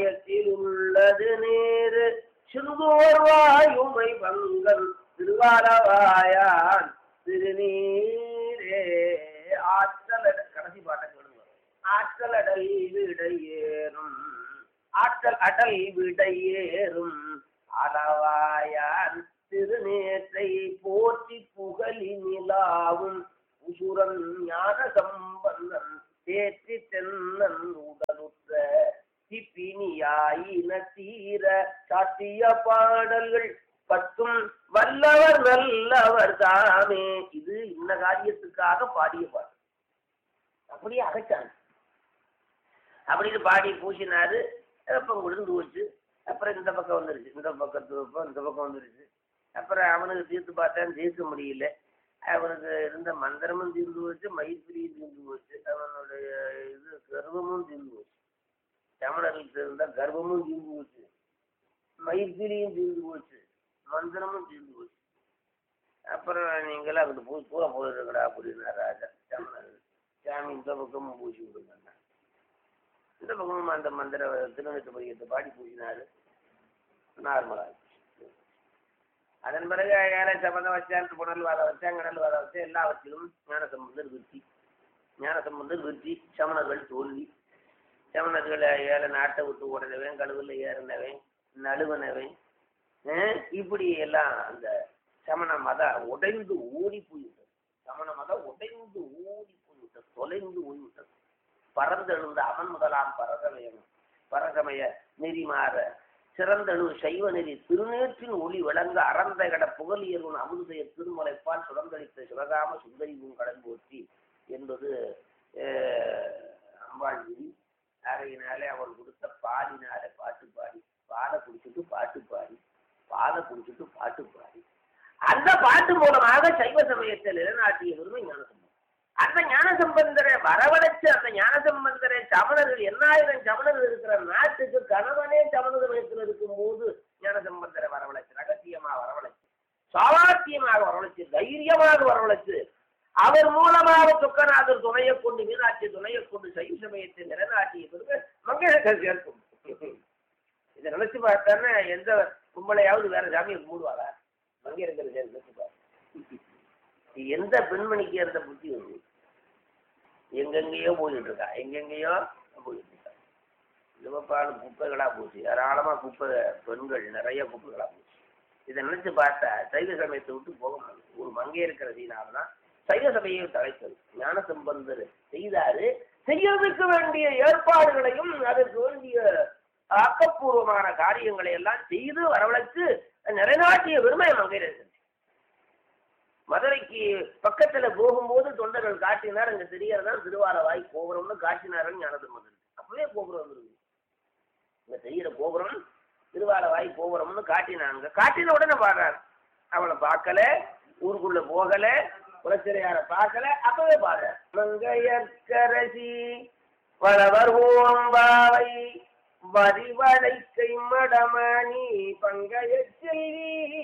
மாயத்தில் உள்ளது நேரு சிறுதோர் வாயுமை பங்கல் திருவாரவாயான் திருநீரே ஆற்றல் கடைசி பாட்டை சொல்லுங்க ஆற்றல் அடல் விடையேறும் ஆற்றல் அடல் விடையேறும் அளவாயான் திருநேற்றை போற்றி புகழி நிலாவும் உசுரன் ஞான சம்பந்தன் தேற்றி தென்னன் உடலுற்ற திப்பினியாயின தீர சாத்திய பாடல்கள் பத்தும் வல்லவர் நல்லவர் தாமே இது இந்த காரியத்துக்காக பாடிய பாட்டு அப்படியே அகச்சாங்க அப்படின்னு பாடி பூசினாரு வெப்பம் விழுந்து போச்சு அப்புறம் இந்த பக்கம் வந்துருச்சு இந்த பக்கத்து வெப்பம் இந்த பக்கம் வந்துருச்சு அப்புறம் அவனுக்கு தீர்த்து பார்த்தேன் தீர்க்க முடியல அவனுக்கு இருந்த மந்திரமும் தீர்ந்து போச்சு மயிர்பிரியும் தீர்ந்து போச்சு அவனுடைய இது கர்வமும் தீர்ந்து போச்சு தமிழர்களுக்கு இருந்த கர்வமும் தீர்ந்து போச்சு மயிர்பிரியும் தீர்ந்து போச்சு மந்திரமும் தீர்ந்து போச்சு அப்புறம் நீங்களும் அங்கிட்டு போய் பூரா போயிருக்கடா அப்படின்னா ராஜா தமிழர் சாமி இந்த பக்கமும் பூசி விடுங்க இந்த பக்கமும் அந்த மந்திர திருநெட்டு பதியத்தை பாடி பூசினாரு நார்மலாக அதன் பிறகு ஏழை சம்பந்தம் வச்சான் புனல் வாதம் வச்சான் கடல் வாதம் வச்சா எல்லாவற்றிலும் ஞான சம்பந்தர் விருத்தி ஞான சம்பந்தர் விருத்தி சமணர்கள் தோல்வி சமணர்கள் ஏழை நாட்டை விட்டு ஓடினவன் கழுவில் ஏறினவன் நழுவனவன் அஹ் இப்படி எல்லாம் அந்த சமண மதம் உடைந்து ஓடி போய்விட்டது சமண மதம் உடைந்து ஓடி போய்விட்டது தொலைந்து ஓடிவிட்டது பறந்தெழுந்த அவன் முதலாம் பரசமயம் பரசமய நெறிமாற சிறந்தழு சைவ நெறி திருநேற்றின் ஒளி விளங்க அறந்த கட புகழியர்வன் அமுதுசெய திருமலைப்பால் சுடந்தளித்த சிவகாம சுந்தரிவும் கடன் போற்றி என்பது அஹ், அம்பாள் விதி ஆகையினாலே அவள் கொடுத்த பாலினாலே பாட்டு பாடி பாலை குடிச்சிட்டு பாட்டு பாடி பாலை குடிச்சிட்டு பாட்டு பாடி அந்த பாட்டு மூலமாக சைவ சமயத்தை நிலைநாட்டிய பெருமை ஞானசம்பந்தம் அந்த ஞானசம்பந்தரை வரவழைச்சு அந்த ஞானசம்பந்தரை சமணர்கள் எண்ணாயிரம் சமணர்கள் இருக்கிற நாட்டுக்கு கணவனே சமண சமயத்தில் இருக்கும் போது ஞானசம்பந்தரை வரவழைச்சு ரகசியமாக வரவழைச்சு சாவாத்தியமாக வரவழைச்சு தைரியமாக வரவழைச்சு அவர் மூலமாக சொக்கநாதர் துணையை கொண்டு மீனாட்சி துணையை கொண்டு சைவ சமயத்தை நிலைநாட்டிய பிறகு மங்களகர் சேர்க்கும் இதை நினைச்சு பார்த்தானே எந்த கும்பலையாவது வேற சாமியை கும்பிடுவாரா மங்கையர்கள் நினைச்சு பாரு எந்த பெண்மணிக்கு இருந்த புத்தி வந்து எங்கெங்கேயோ போயிட்டு இருக்கா எங்கெங்கேயோ போயிட்டு இருக்கா சிவப்பால் குப்பைகளா போச்சு ஏராளமா குப்பை பெண்கள் நிறைய குப்பைகளா போச்சு இதை நினைச்சு பார்த்தா சைவ சமயத்தை விட்டு போக மாட்டேங்குது ஒரு மங்கை இருக்கிறதுனாலதான் சைவ சபையை தலைத்தது ஞான சம்பந்தர் செய்தாரு செய்யறதுக்கு வேண்டிய ஏற்பாடுகளையும் அதற்கு வேண்டிய ஆக்கப்பூர்வமான காரியங்களை எல்லாம் செய்து வரவழைத்து நிறைநாட்டிய பெருமை மங்கையர் இருக்கிறது மதுரைக்கு பக்கத்துல போகும்போது தொண்டர்கள் காட்டினார் அங்க தெரியறதா திருவாரவாய் கோபுரம்னு காட்டினாருன்னு ஞானசம்பந்தர் அப்பவே கோபுரம் இருக்கு இங்க தெரியிற கோபுரம் திருவாரவாய் கோபுரம்னு காட்டினாங்க காட்டின உடனே பாடுறாரு அவளை பார்க்கல ஊருக்குள்ள போகல குலச்சிறையார பார்க்கல அப்பவே பாடுறார் மங்கையற்கரசி வளவர் ஓம்பாவை வரிவளைக்கை மடமணி பங்கைய செல்வி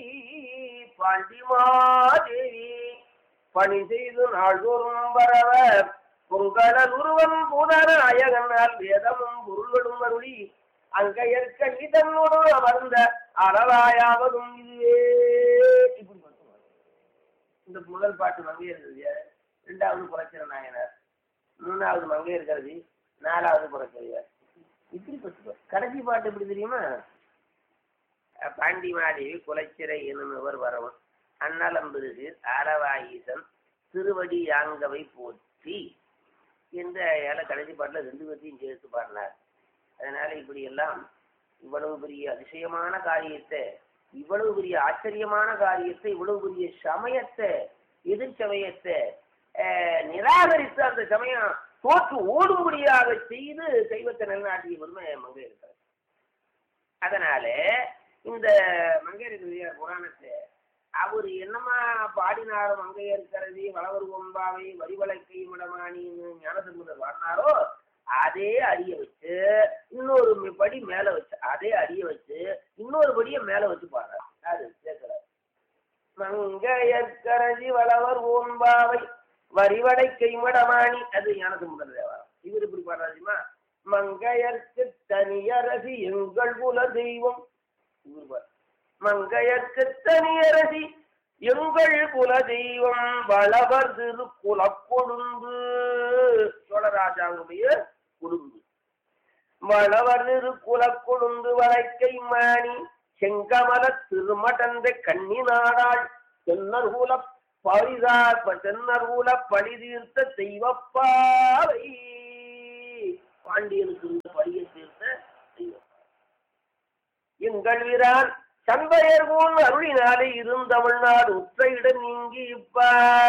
பாண்டிமாதேவி பணி செய்து நாள்தோறும் பரவ பொங்கலல் உருவன் புதநாயகனால் வேதமும் பொருள்களும் அருளி அங்கையற்க இதனோடு அமர்ந்த அளவாயாவதும் இதுவே இப்படி மட்டும் இந்த முதல் பாட்டு மங்கை இருக்கிறது ரெண்டாவது புரட்சிர நாயனர் மூணாவது மங்கை இருக்கிறது நாலாவது புரட்சியார் இப்படி பத்து கடைசி பாட்டு எப்படி தெரியுமா அஹ் பாண்டிமாதேவி குலச்சிறை என்னுவர் வரவன் அன்னலம்பிருகு ஆரவாயீசன் திருவடி யாங்கவை போற்றி என்ற ஏழை கடைசி பாட்டில் ரெண்டு பேர்த்தையும் சேர்த்து பாடினார் அதனால இப்படி எல்லாம் இவ்வளவு பெரிய அதிசயமான காரியத்தை இவ்வளவு பெரிய ஆச்சரியமான காரியத்தை இவ்வளவு பெரிய சமயத்தை எதிர் சமயத்தை அஹ், நிராகரித்து அந்த சமயம் தோற்று ஓடும்படியாக செய்து சைவத்தை நிலைநாட்டிய பெருமை மங்கை இருக்கிறது அதனால இந்த மங்கையர் புராணத்தை அவர் என்னமா பாடினாரோ மங்கையர் கரதி வளவர் கொம்பாவை வரிவளைக்கை மடமானின்னு ஞானசம்பந்தர் பாடினாரோ அதே அடிய வச்சு இன்னொரு மி- படி மேல வச்சு அதே அடிய வச்சு இன்னொரு படியை மேல வச்சு பாடுறாரு அது சேர்க்கிறார் மங்கையற்கரசி வளவர் ஓம்பாவை வரிவடை கைமடமாணி அது ஞானசம்பந்தர் தேவாரம் இவர் இப்படி பாடுறாருமா மங்கையர்க்கு தனியரசி எங்கள் குல தெய்வம் மங்கையர்க்கு தனியரசி எங்கள் குல தெய்வம் வளவர் திரு குலக்கொழுந்து சோழராஜாவுடைய கொழுந்து வளவர் திரு குலக்கொழுந்து வளைக்கை மாணி செங்கமல திருமடந்த கண்ணி நாடாள் தென்னர் குல பரிதார் தென்னர் குல பழி தீர்த்த தெய்வப்பாவை பாண்டியனுக்கு இந்த பழியை தீர்த்த தெய்வம் எங்கள் வீரான் சண்பையர் போல் அருளினாலே இருந்தமிழ்நாடு உற்ற இடம் நீங்கி இப்ப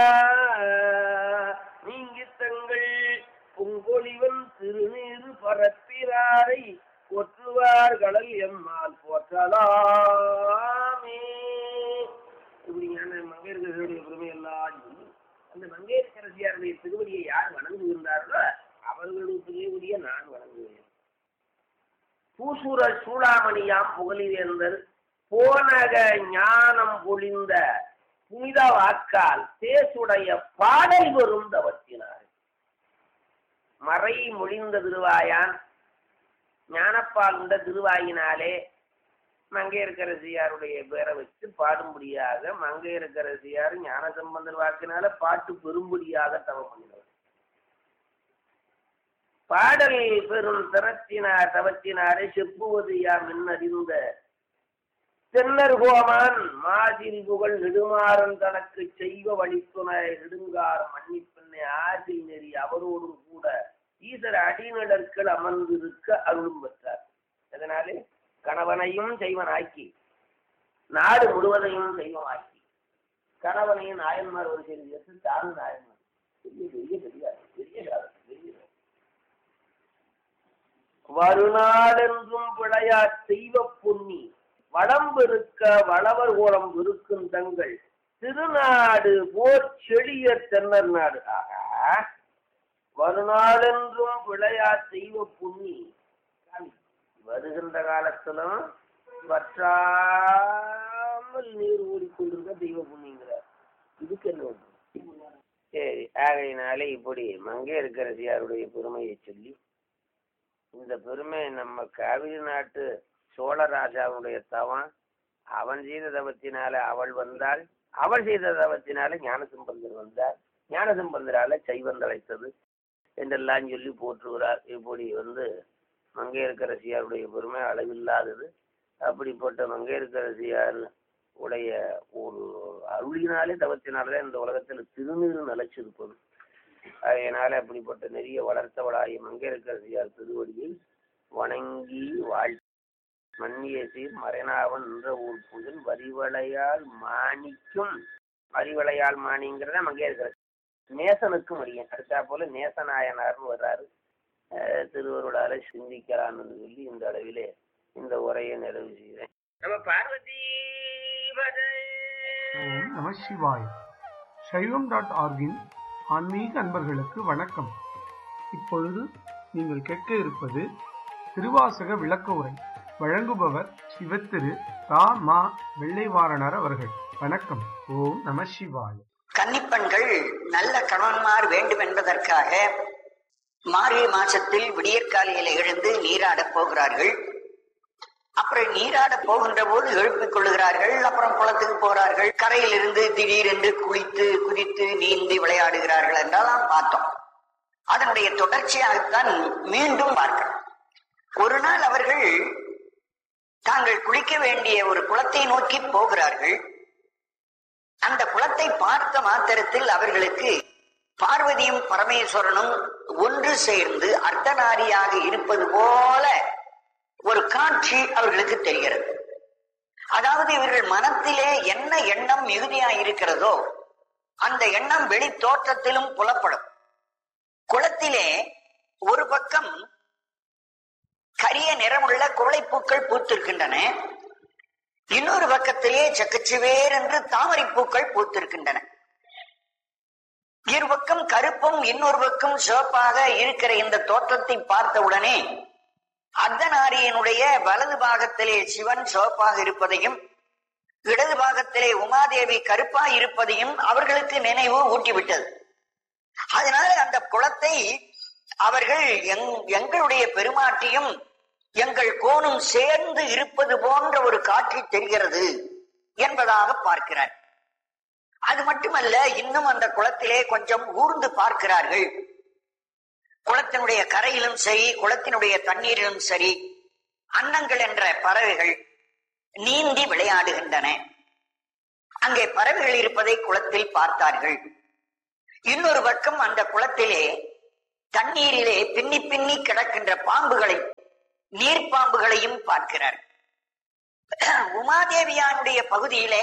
நீங்கி தங்கள் பொங்கொழிவன் திருநீறு பரப்பினாரை போற்றுவார் கடல் எம்மால் போற்றலாமே இப்படியான மங்கையர்களுடைய பெருமை எல்லாம் சொல்லி அந்த மங்கையரசியாருடைய திருவடியை யார் வணங்குகின்றார்களோ அவர்களுடைய திருவடியை நான் வணங்குவேன் பூசூர சூடாமணியாம் புகழிவேந்தர் போனக ஞானம் பொழிந்த புனித வாக்கால் தேசுடைய பாடல் வரும் தவத்தினார் மறை மொழிந்த திருவாயான் ஞானப்பால் உண்ட திருவாயினாலே மங்கையர்கரசியாருடைய பேரை வச்சு பாடும்படியாக மங்கையர்கரசியார் ஞான சம்பந்தர் வாக்கினால பாட்டு பெரும்படியாக தவம் பண்ணினவர் பாடல் பெரும் திறத்தினார் தவத்தினாரை செப்புவது யாம் என்னறிந்த தென்னர் கோமான் மாதிரி புகழ் நெடுமாறன் தனக்கு செய்வ வழித்துணை நெடுங்கார் மன்னிப்பெண்ணை ஆசில் நெறி அவரோடும் கூட ஈசர் அடிநிழற்கள் அமர்ந்திருக்க அருளும் பெற்றார் அதனாலே கணவனையும் செய்வனாக்கி நாடு முழுவதையும் செய்வனாக்கி கணவனையும் நாயன்மார் ஒரு செய்தி தானும் நாயன்மார் பெரிய பெரிய பெரியார் பெரிய சாதனை, பெரிய சாதனை. வருநாளென்றும் பிழையா தெய்வ பொன்னி வளம்பெருக்க வளவர் கோலம் இருக்கும் தங்கள் திருநாடு போர் செழிய தென்னர் நாடு ஆகா வருநாளென்றும் பிழையா தெய்வ புண்ணி வருகின்ற காலத்திலும் வற்றாமல் நீர் ஓடிக்கொண்டிருக்க தெய்வ புண்ணிங்கிறார் இதுக்கு என்ன ஒன்று சரி ஆகையினாலே இப்படி மங்கையர்கரசியாருடைய பெருமையை சொல்லி இந்த பெருமை நம்ம காவிரி நாட்டு சோழராஜாவுடைய தவம் அவன் செய்த தவத்தினால அவள் வந்தாள் அவள் செய்த தவத்தினால ஞானசம்பந்தர் வந்தார் ஞானசம்பந்தரால சைவம் தலைத்தது என்றெல்லாம் சொல்லி போற்றுகிறார் இப்படி வந்து மங்கையர்கரசியாருடைய பெருமை அளவில்லாதது அப்படிப்பட்ட மங்கையர்கரசியார் உடைய ஒரு அருளினாலே தவத்தினாலே இந்த உலகத்தில் திருநீறு நிலைச்சிருப்பது அதனால அப்படிப்பட்ட நெறிய வளர்த்தவளாகிய மங்கையர்கரசியார் திருவடியில் வணங்கி வாழ் மன்னிய சீர் மறைனாவன் என்ற ஊர் புகழ் வரிவளையால் மாணிக்கும் வரிவளையால் மாணிங்கிறத மங்கையர்கரசி நேசனுக்கு முடியும் அடுத்தா போல நேசநாயனார்னு வர்றாரு அஹ் திருவருளால சிந்திக்கலாம்னு சொல்லி இந்த அளவிலே இந்த உரையை நிறைவு செய்கிறேன் நம்ம பார்வதி ஓம் நம சிவாய் சைவம் டாட் ஆர்கின் ஆன்மீக அன்பர்களுக்கு வணக்கம் இப்பொழுது நீங்கள் கேட்க இருப்பது திருவாசக விளக்க உரை வழங்குபவர் சிவத்திரு ரா மா வெள்ளைவாரணர் அவர்கள் வணக்கம் ஓம் நம சிவாய் கன்னிப்பெண்கள் நல்ல கணவன்மார் வேண்டும் என்பதற்காக மார்கழி மாசத்தில் விடியற்காலையில எழுந்து நீராடப் போகிறார்கள் அப்புறம் நீராட போகின்ற போது எழுப்பிக் கொள்ளுகிறார்கள் அப்புறம் குளத்துக்கு போறார்கள் கரையில் இருந்து திடீரென்று குளித்து குதித்து நீந்தி விளையாடுகிறார்கள் என்றெல்லாம் பார்த்தோம் அதனுடைய தொடர்ச்சியாகத்தான் மீண்டும் பார்க்கிறோம் ஒரு நாள் அவர்கள் தாங்கள் குளிக்க வேண்டிய ஒரு குளத்தை நோக்கி போகிறார்கள் அந்த குளத்தை பார்த்த மாத்திரத்தில் அவர்களுக்கு பார்வதியும் பரமேஸ்வரனும் ஒன்று சேர்ந்து அர்த்தநாரியாக இருப்பது போல ஒரு காட்சி அவர்களுக்கு தெரிகிறது அதாவது இவர்கள் மனத்திலே என்ன எண்ணம் மிகுதியா இருக்கிறதோ அந்த எண்ணம் வெளி தோற்றத்திலும் புலப்படும் குளத்திலே ஒரு பக்கம் கரிய நிறமுள்ள குரளைப்பூக்கள் பூத்திருக்கின்றன இன்னொரு பக்கத்திலே சக்கச்சுவேர் என்று தாமரை பூக்கள் பூத்திருக்கின்றன இரு பக்கம் கருப்பும் இன்னொரு பக்கம் சிவப்பாக இருக்கிற இந்த தோற்றத்தை பார்த்த உடனே அர்த்தநாரியனுடைய வலது பாகத்திலே சிவன் சிவப்பாக இருப்பதையும் இடது பாகத்திலே உமாதேவி கருப்பாய் இருப்பதையும் அவர்களுக்கு நினைவு ஊட்டிவிட்டது அதனால அந்த குளத்தை அவர்கள் எங்- எங்களுடைய பெருமாட்டியும் எங்கள் கோணும் சேர்ந்து இருப்பது போன்ற ஒரு காட்சி தெரிகிறது என்பதாக பார்க்கிறார் அது மட்டுமல்ல இன்னும் அந்த குளத்திலே கொஞ்சம் ஊர்ந்து பார்க்கிறார்கள் குளத்தினுடைய கரையிலும் சரி குளத்தினுடைய தண்ணீரிலும் சரி அன்னங்கள் என்ற பறவைகள் நீந்தி விளையாடுகின்றன அங்கே பறவைகள் இருப்பதை குளத்தில் பார்த்தார்கள் இன்னொரு பக்கம் அந்த குளத்திலே தண்ணீரிலே பின்னி பின்னி கிடக்கின்ற பாம்புகளை நீர்ப்பாம்புகளையும் பார்க்கிறார் உமாதேவியானுடைய பகுதியிலே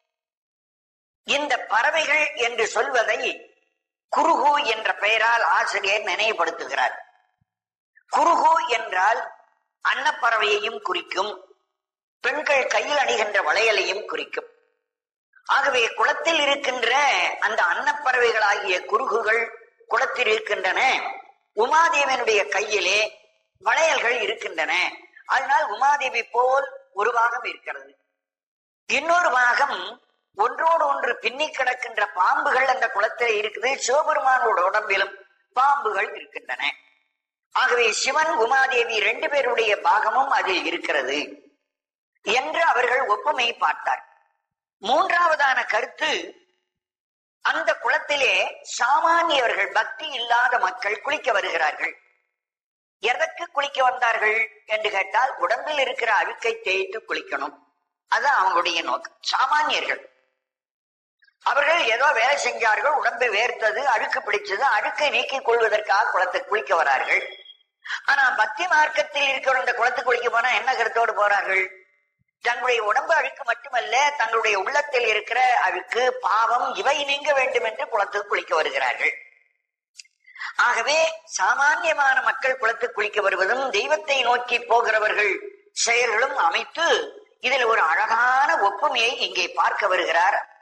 இந்த பறவைகள் என்று சொல்வதை குருகு என்ற பெயரால் ஆசிரியர் நினைவுபடுத்துகிறார் குருகு என்றால் அன்னப்பறவையையும் குறிக்கும் பெண்கள் கையில் அணிகின்ற வளையலையும் குறிக்கும் ஆகவே குளத்தில் இருக்கின்ற அந்த அன்னப்பறவைகளாகிய குருகுகள் குளத்தில் இருக்கின்றன உமாதேவனுடைய கையிலே வளையல்கள் இருக்கின்றன அதனால் உமாதேவி போல் ஒரு பாகம் இருக்கிறது இன்னொரு பாகம் ஒன்றோடு ஒன்று பின்னி கிடக்கின்ற பாம்புகள் அந்த குளத்தில் இருக்குது சிவபெருமானோட உடம்பிலும் பாம்புகள் இருக்கின்றன ஆகவே சிவன் உமாதேவி ரெண்டு பேருடைய பாகமும் அதில் இருக்கிறது என்று அவர்கள் ஒப்புமை பார்த்தார் மூன்றாவதான கருத்து அந்த குளத்திலே சாமானியவர்கள் பக்தி இல்லாத மக்கள் குளிக்க வருகிறார்கள் எதற்கு குளிக்க வந்தார்கள் என்று கேட்டால் உடம்பில் இருக்கிற அழுக்கை தேய்த்து குளிக்கணும் அது அவங்களுடைய நோக்கம் சாமானியர்கள் அவர்கள் ஏதோ வேலை செஞ்சார்கள் உடம்பு வேர்த்தது அழுக்கு பிடிச்சது அழுக்கை நீக்கிக் கொள்வதற்காக குளத்துக்கு குளிக்க வரார்கள் ஆனா பக்தி மார்க்கத்தில் இருக்கிற இந்த குளத்துக்கு குளிக்க போனா என்ன கருத்தோடு போறார்கள் தங்களுடைய உடம்பு அழுக்கு மட்டுமல்ல தங்களுடைய உள்ளத்தில் இருக்கிற அழுக்கு பாவம் இவை நீங்க வேண்டும் என்று குளத்துக்கு குளிக்க வருகிறார்கள் ஆகவே சாமானியமான மக்கள் குளத்துக்கு குளிக்க வருவதும் தெய்வத்தை நோக்கி போகிறவர்கள் செயல்களும் அமைத்து இதில் ஒரு அழகான ஒப்புமையை இங்கே பார்க்க வருகிறார்